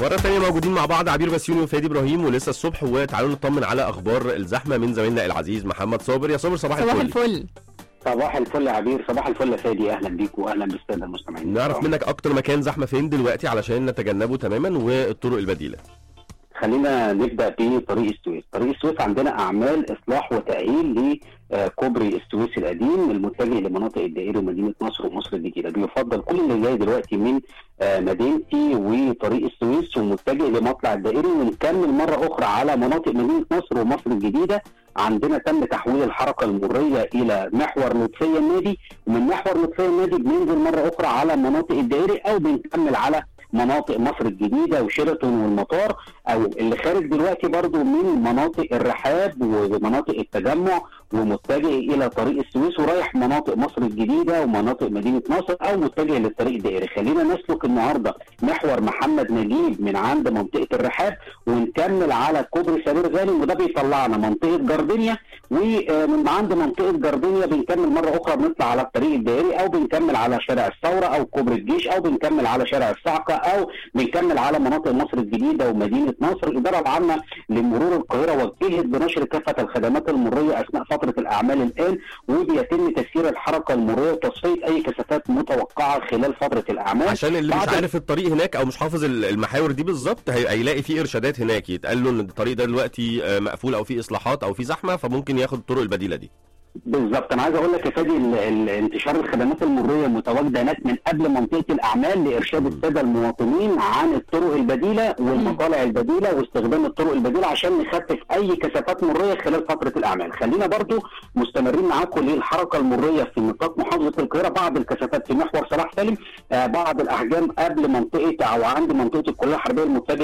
مرة تانية موجودين مع بعض عبير بسيوني وفادي ابراهيم ولسه الصبح وتعالوا نطمن على اخبار الزحمه من زميلنا العزيز محمد صابر يا صابر صباح, صباح الفل الفل صباح الفل يا عبير صباح الفل يا فادي اهلا بيك واهلا بالساده المستمعين نعرف منك اكتر مكان زحمه فين دلوقتي علشان نتجنبه تماما والطرق البديله خلينا نبدا بطريق السويس طريق السويس عندنا اعمال اصلاح وتاهيل لكوبري السويس القديم المتجه لمناطق الدائري ومدينه نصر ومصر الجديده بيفضل كل اللي جاي دلوقتي من آه، مدينتي وطريق السويس ومتجه لمطلع الدائري ونكمل مره اخرى على مناطق مدينه نصر ومصر الجديده عندنا تم تحويل الحركه المريه الى محور لطفيه النادي ومن محور لطفيه النادي بننزل مره اخرى على مناطق الدائري او بنكمل على مناطق مصر الجديده وشيراتون والمطار او اللي خارج دلوقتي برضو من مناطق الرحاب ومناطق التجمع ومتجه الى طريق السويس ورايح مناطق مصر الجديده ومناطق مدينه نصر او متجه للطريق الدائري خلينا نسلك النهارده محور محمد نجيب من عند منطقه الرحاب ونكمل على كوبري سمير غانم وده بيطلعنا منطقه جاردينيا ومن عند منطقه جاردينيا بنكمل مره اخرى بنطلع على الطريق الدائري او بنكمل على شارع الثوره او كوبري الجيش او بنكمل على شارع الصعقه او بنكمل على مناطق مصر الجديده ومدينه نصر الاداره العامه لمرور القاهره وجهت بنشر كافه الخدمات المريه اثناء فتره الاعمال الان وبيتم تسيير الحركه المريه وتصفيه اي كثافات متوقعه خلال فتره الاعمال عشان اللي مش بعد- عارف الطريق هناك او مش حافظ ال- المحاور دي بالظبط هي- هيلاقي فيه ارشادات هناك يتقال له ان الطريق ده دلوقتي آه، مقفول او فيه اصلاحات او فيه زحمه فممكن ياخد الطرق البديله دي بالظبط انا عايز اقول لك يا فادي ال- ال- انتشار الخدمات المريه متواجده هناك من قبل منطقه الاعمال لارشاد الساده المواطنين عن الطرق البديله والمطالع البديله واستخدام الطرق البديله عشان نخفف اي كثافات مريه خلال فتره الاعمال خلينا برضو مستمرين معاكم للحركه المريه في نطاق محافظه القاهره بعض الكثافات في محور صلاح سالم آه بعض الاحجام قبل منطقه او عند منطقه الكليه الحربيه المتجهه